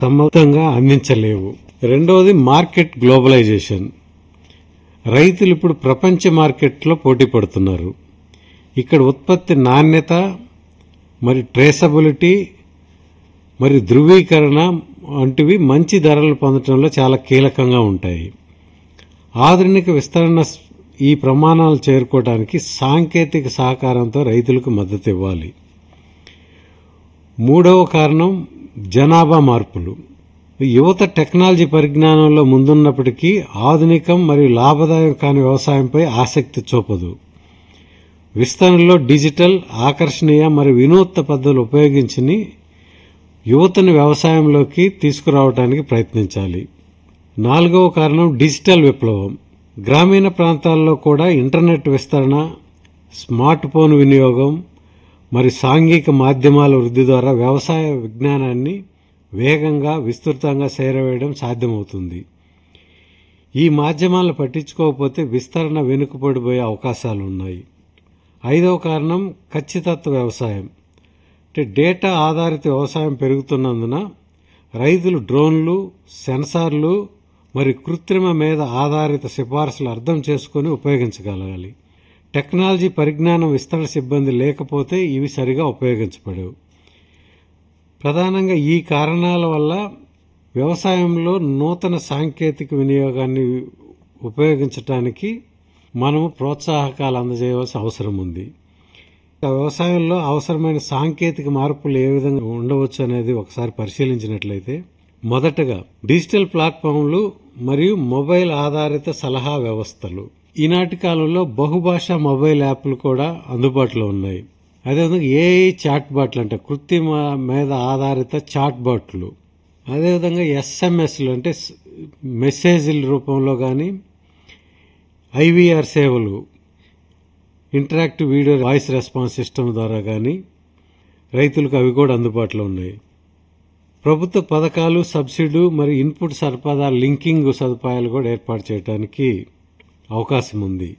సమర్థంగా అందించలేవు రెండవది market globalisation రైతులు ఇప్పుడు ప్రపంచ మార్కెట్లో పోటీ పడుతున్నారు ఇక్కడ ఉత్పత్తి నాణ్యత మరి ట్రేసబిలిటీ మరి ధృవీకరణ వంటివి మంచి ధరలు పొందడంలో చాలా కీలకంగా ఉంటాయి ఆధునిక విస్తరణ స్- ఈ ప్రమాణాలు చేరుకోవడానికి సాంకేతిక సహకారంతో రైతులకు మద్దతు ఇవ్వాలి మూడవ కారణం జనాభా మార్పులు యువత టెక్నాలజీ పరిజ్ఞానంలో ముందున్నప్పటికీ ఆధునికం మరియు లాభదాయకం కాని వ్యవసాయంపై ఆసక్తి చూపదు విస్తరణలో డిజిటల్ ఆకర్షణీయ మరియు వినూత్న పద్ధతులు ఉపయోగించి యువతను వ్యవసాయంలోకి తీసుకురావడానికి ప్రయత్నించాలి నాలుగవ కారణం డిజిటల్ విప్లవం గ్రామీణ ప్రాంతాల్లో కూడా ఇంటర్నెట్ విస్తరణ స్మార్ట్ ఫోన్ వినియోగం మరి సాంఘిక మాధ్యమాల వృద్ధి ద్వారా వ్యవసాయ విజ్ఞానాన్ని వేగంగా విస్తృతంగా చేరవేయడం సాధ్యమవుతుంది ఈ మాధ్యమాలను పట్టించుకోకపోతే విస్తరణ వెనుకబడిపోయే అవకాశాలు ఉన్నాయి ఐదవ కారణం ఖచ్చితత్వ వ్యవసాయం అంటే డేటా ఆధారిత వ్యవసాయం పెరుగుతున్నందున రైతులు డ్రోన్లు సెన్సార్లు మరి కృత్రిమ మీద ఆధారిత సిఫార్సులు అర్థం చేసుకొని ఉపయోగించగలగాలి టెక్నాలజీ పరిజ్ఞానం విస్తరణ సిబ్బంది లేకపోతే ఇవి సరిగా ఉపయోగించబడవు ప్రధానంగా ఈ కారణాల వల్ల వ్యవసాయంలో నూతన సాంకేతిక వినియోగాన్ని ఉపయోగించటానికి మనము ప్రోత్సాహకాలు అందజేయవలసిన అవసరం ఉంది ఆ వ్యవసాయంలో అవసరమైన సాంకేతిక మార్పులు ఏ విధంగా ఉండవచ్చు అనేది ఒకసారి పరిశీలించినట్లయితే మొదటగా డిజిటల్ ప్లాట్ఫామ్లు మరియు మొబైల్ ఆధారిత సలహా వ్యవస్థలు ఈనాటి కాలంలో బహుభాషా మొబైల్ యాప్లు కూడా అందుబాటులో ఉన్నాయి అదేవిధంగా ఏఐ చాట్ బాట్లు అంటే కృత్రిమ మీద ఆధారిత చాట్ బాట్లు అదేవిధంగా ఎస్ఎంఎస్లు అంటే స్- మెసేజ్ల రూపంలో కానీ ఐవీఆర్ సేవలు interactive video voice response system ద్వారా కానీ రైతులకు అవి కూడా అందుబాటులో ఉన్నాయి ప్రభుత్వ పథకాలు సబ్సిడీ మరియు ఇన్పుట్ సరఫరా లింకింగ్ సదుపాయాలు కూడా ఏర్పాటు చేయడానికి అవకాశం ఉంది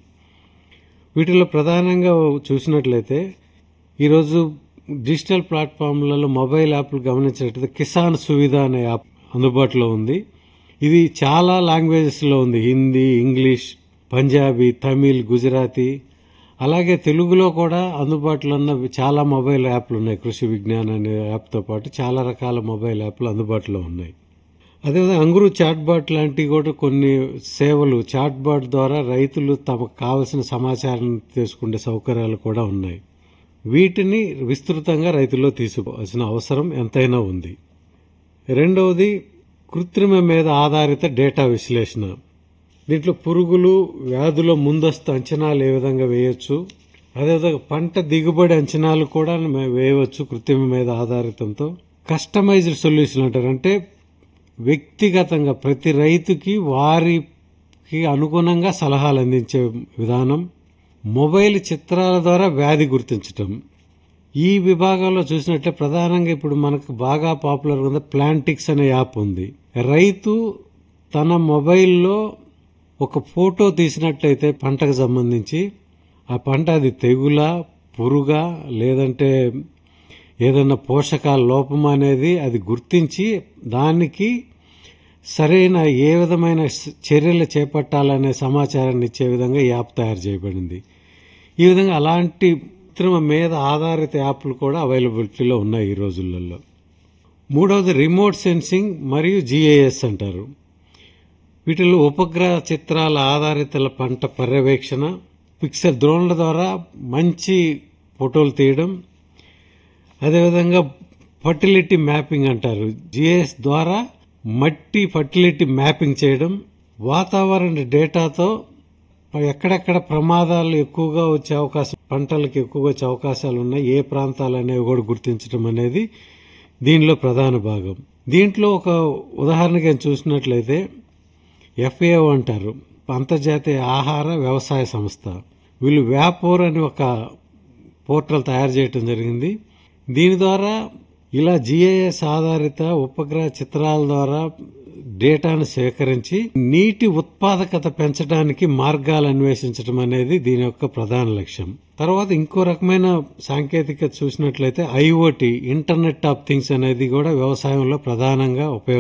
వీటిలో ప్రధానంగా చూసినట్లయితే ఈరోజు డిజిటల్ ప్లాట్ఫామ్లలో మొబైల్ యాప్లు గమనించినట్లయితే కిసాన్ సువిధ అనే యాప్ అందుబాటులో ఉంది ఇది చాలా లాంగ్వేజెస్లో ఉంది హిందీ ఇంగ్లీష్ పంజాబీ తమిళ్ గుజరాతీ అలాగే తెలుగులో కూడా అందుబాటులో ఉన్న చాలా మొబైల్ యాప్లు ఉన్నాయి కృషి విజ్ఞాన్ అనే యాప్తో పాటు చాలా రకాల మొబైల్ యాప్లు అందుబాటులో ఉన్నాయి అదేవిధంగా అంగురు చాట్బాట్ లాంటి కూడా కొన్ని సేవలు చాట్బాట్ ద్వారా రైతులు తమకు కావలసిన సమాచారం తీసుకునే సౌకర్యాలు కూడా ఉన్నాయి వీటిని విస్తృతంగా రైతుల్లో తీసుకోవాల్సిన అవసరం ఎంతైనా ఉంది రెండవది కృత్రిమ మీద ఆధారిత డేటా విశ్లేషణ దీంట్లో పురుగులు వ్యాధుల ముందస్తు అంచనాలు ఏ విధంగా వేయొచ్చు అదేవిధంగా పంట దిగుబడి అంచనాలు కూడా మే- వేయవచ్చు కృత్రిమ మీద ఆధారితంతో కస్టమైజ్డ్ సొల్యూషన్ అంటారు అంటే వ్యక్తిగతంగా ప్రతి రైతుకి వారికి అనుగుణంగా సలహాలు అందించే విధానం మొబైల్ చిత్రాల ద్వారా వ్యాధి గుర్తించటం ఈ విభాగంలో చూసినట్లే ప్రధానంగా ఇప్పుడు మనకు బాగా పాపులర్ ఉంది ప్లాంటిక్స్ అనే యాప్ ఉంది రైతు తన మొబైల్లో ఒక ఫోటో తీసినట్లయితే పంటకు సంబంధించి ఆ పంట అది తెగులా పురుగా లేదంటే ఏదైనా పోషకాల లోపం అనేది అది గుర్తించి దానికి సరైన ఏ విధమైన స- చర్యలు చేపట్టాలనే సమాచారాన్ని ఇచ్చే విధంగా ఈ యాప్ తయారు చేయబడింది ఈ విధంగా అలాంటి కృత్రిమ మీద ఆధారిత యాప్లు కూడా అవైలబిలిటీలో ఉన్నాయి ఈ రోజులలో మూడవది రిమోట్ సెన్సింగ్ మరియు జిఐఎస్ అంటారు వీటిలో ఉపగ్రహ చిత్రాల ఆధారిత పంట పర్యవేక్షణ పిక్సెల్ డ్రోన్ల ద్వారా మంచి ఫోటోలు తీయడం అదేవిధంగా ఫర్టిలిటీ మ్యాపింగ్ అంటారు జిఎస్ ద్వారా మట్టి ఫర్టిలిటీ మ్యాపింగ్ చేయడం వాతావరణ డేటాతో ఎక్కడెక్కడ ప్రమాదాలు ఎక్కువగా వచ్చే అవకాశం పంటలకు ఎక్కువగా వచ్చే అవకాశాలు ఉన్నాయి ఏ ప్రాంతాలు అనేవి కూడా గుర్తించడం అనేది దీనిలో ప్రధాన భాగం దీంట్లో ఒక ఉదాహరణగా నేను చూసినట్లయితే ఎఫ్ఏఓ అంటారు అంతర్జాతీయ ఆహార వ్యవసాయ సంస్థ వీళ్ళు వ్యాపోర్ అని ఒక పోర్టల్ తయారు చేయటం జరిగింది దీని ద్వారా ఇలా జిఐఎస్ ఆధారిత ఉపగ్రహ చిత్రాల ద్వారా డేటాను సేకరించి నీటి ఉత్పాదకత పెంచడానికి మార్గాలు అన్వేషించడం అనేది దీని యొక్క ప్రధాన లక్ష్యం తర్వాత ఇంకో రకమైన సాంకేతికత చూసినట్లయితే ఐఓటి ఇంటర్నెట్ ఆఫ్ థింగ్స్ అనేది కూడా వ్యవసాయంలో ప్రధానంగా ఉపయోగ